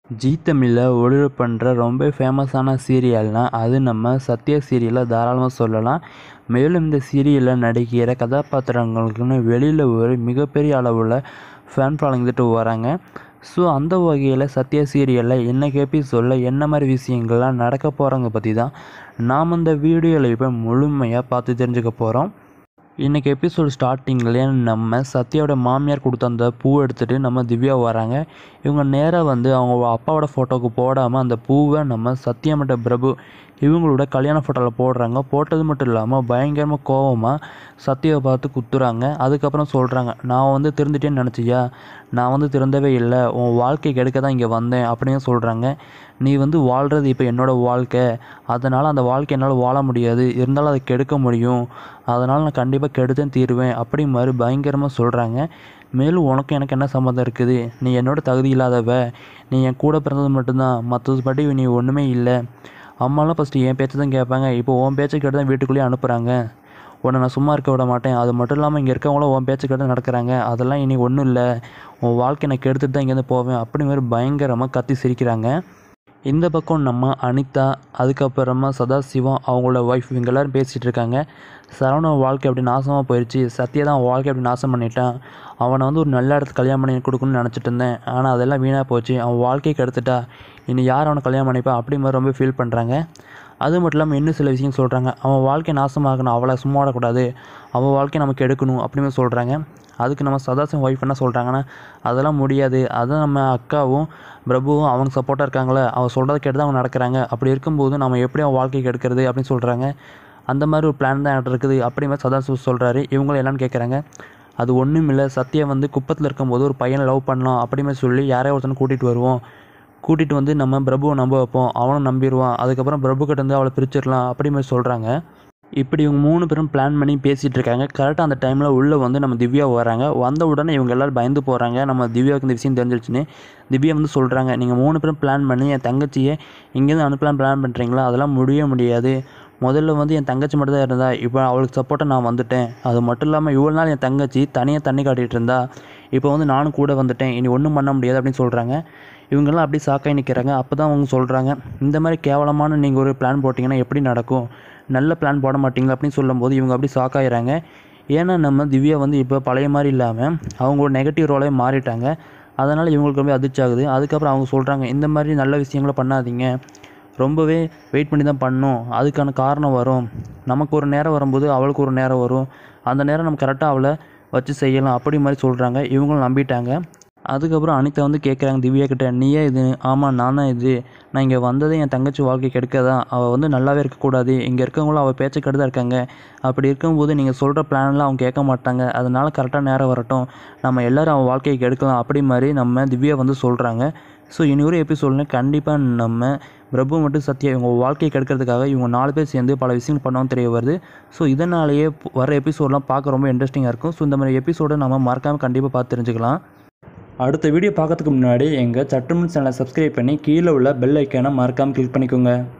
ஜீ தமிழில் ஒளிபரப்பு பண்ணுற ரொம்ப ஃபேமஸான சீரியல்னால் அது நம்ம சத்யா சீரியலை தாராளமாக சொல்லலாம் மேலும் இந்த சீரியலில் நடிக்கிற கதாபாத்திரங்களுக்குன்னு வெளியில் ஒரு மிகப்பெரிய அளவில் ஃபேன் ஃபாலோங்கிட்டு வராங்க ஸோ அந்த வகையில் சத்யா சீரியலில் இன்றைக்கி எபிசோடில் என்ன மாதிரி விஷயங்கள்லாம் நடக்க போகிறாங்க பற்றி தான் நாம் இந்த வீடியோவில் இப்போ முழுமையாக பார்த்து தெரிஞ்சுக்க போகிறோம் இன்றைக்கி எபிசோட் ஸ்டார்டிங்லேயே நம்ம சத்யாவோட மாமியார் கொடுத்த அந்த பூ எடுத்துகிட்டு நம்ம திவ்யா வராங்க இவங்க நேராக வந்து அவங்க அப்பாவோட ஃபோட்டோவுக்கு போடாமல் அந்த பூவை நம்ம சத்யா மற்றும் பிரபு இவங்களோட கல்யாண ஃபோட்டோவில் போடுறாங்க போட்டது மட்டும் இல்லாமல் பயங்கரமாக கோவமாக சத்யாவை பார்த்து குத்துறாங்க அதுக்கப்புறம் சொல்கிறாங்க நான் வந்து திருந்துட்டேன்னு நினச்சியா நான் வந்து திருந்தவே இல்லை உன் வாழ்க்கை கெடுக்க தான் இங்கே வந்தேன் அப்படின்னு சொல்கிறாங்க நீ வந்து வாழ்கிறது இப்போ என்னோடய வாழ்க்கை அதனால் அந்த வாழ்க்கை என்னால் வாழ முடியாது இருந்தாலும் அதை கெடுக்க முடியும் அதனால் நான் கண்டிப்பாக கெடுத்தேன் தீருவேன் அப்படி மாதிரி பயங்கரமாக சொல்கிறாங்க மேலும் உனக்கு எனக்கு என்ன சம்மந்தம் இருக்குது நீ என்னோட தகுதி இல்லாதவ நீ என் கூட பிறந்தது மட்டும்தான் மற்றது படி நீ ஒன்றுமே இல்லை அம்மாலாம் ஃபஸ்ட்டு என் பேச்சு தான் கேட்பாங்க இப்போ உன் பேச்சை கேட்டு தான் வீட்டுக்குள்ளேயே அனுப்புகிறாங்க உன்னை நான் சும்மா இருக்க விட மாட்டேன் அது மட்டும் இல்லாமல் இங்கே இருக்கவங்களும் உன் பேச்சு கேட்டு நடக்கிறாங்க அதெல்லாம் இனி ஒன்றும் இல்லை உன் வாழ்க்கை நான் கெடுத்துட்டு தான் இங்கேருந்து போவேன் அப்படி மாதிரி பயங்கரமாக கத்தி சிரிக்கிறாங்க இந்த பக்கம் நம்ம அனிதா அதுக்கப்புறமா சதாசிவம் அவங்களோட ஒய்ஃப் இவங்க எல்லோரும் பேசிகிட்டு இருக்காங்க சரவண வாழ்க்கை அப்படி நாசமாக போயிடுச்சு சத்யா தான் வாழ்க்கை அப்படி நாசம் பண்ணிட்டான் அவனை வந்து ஒரு நல்ல இடத்துக்கு கல்யாணம் பண்ணி கொடுக்கணும்னு நினச்சிட்டு இருந்தேன் ஆனால் அதெல்லாம் வீணாக போச்சு அவன் வாழ்க்கையை கெடுத்துட்டா இனி யார் அவனை கல்யாணம் பண்ணிப்பா அப்படி மாதிரி ரொம்ப ஃபீல் பண்ணுறாங்க அது மட்டும் இல்லாமல் இன்னும் சில விஷயம் சொல்கிறாங்க அவன் வாழ்க்கை நாசமாகணும் அவளை சும்மா விடக்கூடாது அவள் வாழ்க்கையை நமக்கு எடுக்கணும் அப்படின்னு சொல்கிறாங்க அதுக்கு நம்ம சதாசிவம் ஒய்ஃப் என்ன சொல்கிறாங்கன்னா அதெல்லாம் முடியாது அதான் நம்ம அக்காவும் பிரபுவும் அவங்க சப்போர்ட்டாக இருக்காங்களே அவள் சொல்கிறத கேட்டு தான் அவங்க நடக்கிறாங்க அப்படி இருக்கும்போது நம்ம எப்படி அவன் வாழ்க்கைக்கு எடுக்கிறது அப்படின்னு சொல்கிறாங்க அந்த மாதிரி ஒரு பிளான் தான் என்கிட்ட இருக்குது அப்படி மாதிரி சதாசிவம் சொல்கிறாரு இவங்களும் என்னன்னு கேட்குறாங்க அது ஒன்றும் இல்லை சத்யா வந்து குப்பத்தில் இருக்கும்போது ஒரு பையனை லவ் பண்ணலாம் அப்படி மாதிரி சொல்லி யாரையோ ஒருத்தனை கூட்டிகிட்டு வருவோம் கூட்டிகிட்டு வந்து நம்ம பிரபுவை நம்ப வைப்போம் அவனும் நம்பிடுவான் அதுக்கப்புறம் பிரபு கிட்ட இருந்து அவளை பிரிச்சிடலாம் அப்படி மாதிரி சொல்கிறாங்க இப்படி இவங்க மூணு பேரும் பிளான் பண்ணி பேசிகிட்டு இருக்காங்க கரெக்டாக அந்த டைமில் உள்ளே வந்து நம்ம திவ்யா வராங்க வந்த உடனே இவங்க எல்லோரும் பயந்து போகிறாங்க நம்ம திவ்யாவுக்கு இந்த விஷயம் தெரிஞ்சிருச்சுன்னு திவ்யா வந்து சொல்கிறாங்க நீங்கள் மூணு பேரும் பிளான் பண்ணி என் தங்கச்சியை இங்கேருந்து அனுப்பலாம் பிளான் பண்ணுறீங்களா அதெல்லாம் முடிய முடியாது முதல்ல வந்து என் தங்கச்சி மட்டும் தான் இருந்தா இப்போ அவளுக்கு சப்போர்ட்டாக நான் வந்துட்டேன் அது மட்டும் இல்லாமல் இவ்வளோ நாள் என் தங்கச்சி தனியாக தண்ணி காட்டிகிட்டு இருந்தா இப்போ வந்து நானும் கூட வந்துட்டேன் இனி ஒன்றும் பண்ண முடியாது அப்படின்னு சொல்கிறாங்க இவங்கெல்லாம் அப்படி சாக்காய் நிற்கிறாங்க அப்போ தான் அவங்க சொல்கிறாங்க இந்த மாதிரி கேவலமான நீங்கள் ஒரு பிளான் போட்டிங்கன்னா எப்படி நடக்கும் நல்ல பிளான் போட மாட்டீங்களா அப்படின்னு சொல்லும்போது இவங்க அப்படி சாக்காயிறாங்க ஏன்னா நம்ம திவ்யா வந்து இப்போ பழைய மாதிரி இல்லாமல் அவங்க ஒரு நெகட்டிவ் ரோலே மாறிட்டாங்க அதனால் இவங்களுக்கு ரொம்ப அதிர்ச்சி ஆகுது அதுக்கப்புறம் அவங்க சொல்கிறாங்க இந்த மாதிரி நல்ல விஷயங்களை பண்ணாதீங்க ரொம்பவே வெயிட் பண்ணி தான் பண்ணணும் அதுக்கான காரணம் வரும் நமக்கு ஒரு நேரம் வரும்போது அவளுக்கு ஒரு நேரம் வரும் அந்த நேரம் நம்ம கரெக்டாக அவளை வச்சு செய்யலாம் அப்படி மாதிரி சொல்கிறாங்க இவங்களும் நம்பிட்டாங்க அதுக்கப்புறம் அனிதா வந்து கேட்குறாங்க திவ்யா கிட்ட நீயே இது ஆமாம் நான் தான் இது நான் இங்கே வந்ததே என் தங்கச்சி வாழ்க்கை கெடுக்க தான் அவள் வந்து நல்லாவே இருக்கக்கூடாது இங்கே இருக்கவங்களும் அவள் பேச்சை கெடுதான் இருக்காங்க அப்படி இருக்கும்போது நீங்கள் சொல்கிற பிளான்லாம் அவங்க கேட்க மாட்டாங்க அதனால் கரெக்டாக நேரம் வரட்டும் நம்ம எல்லோரும் அவன் வாழ்க்கையை கெடுக்கலாம் அப்படி மாதிரி நம்ம திவ்யா வந்து சொல்கிறாங்க ஸோ இனி ஒரு எபிசோடில் கண்டிப்பாக நம்ம பிரபு மற்றும் சத்யா இவங்க வாழ்க்கையை கெடுக்கிறதுக்காக இவங்க நாலு பேர் சேர்ந்து பல விஷயங்கள் பண்ணவும் தெரிய வருது ஸோ இதனாலேயே வர எபிசோடெலாம் பார்க்க ரொம்ப இன்ட்ரெஸ்டிங்காக இருக்கும் ஸோ இந்த மாதிரி எபிசோடை நம்ம மறக்காமல் கண்டிப்பாக பார்த்து தெரிஞ்சுக்கலாம் அடுத்த வீடியோ பார்க்கறதுக்கு முன்னாடி எங்கள் சட்டுமன் சேனலை சப்ஸ்கிரைப் பண்ணி கீழே உள்ள பெல் ஐக்கானை மறக்காமல் கிளிக் பண்ணிக்கோங்க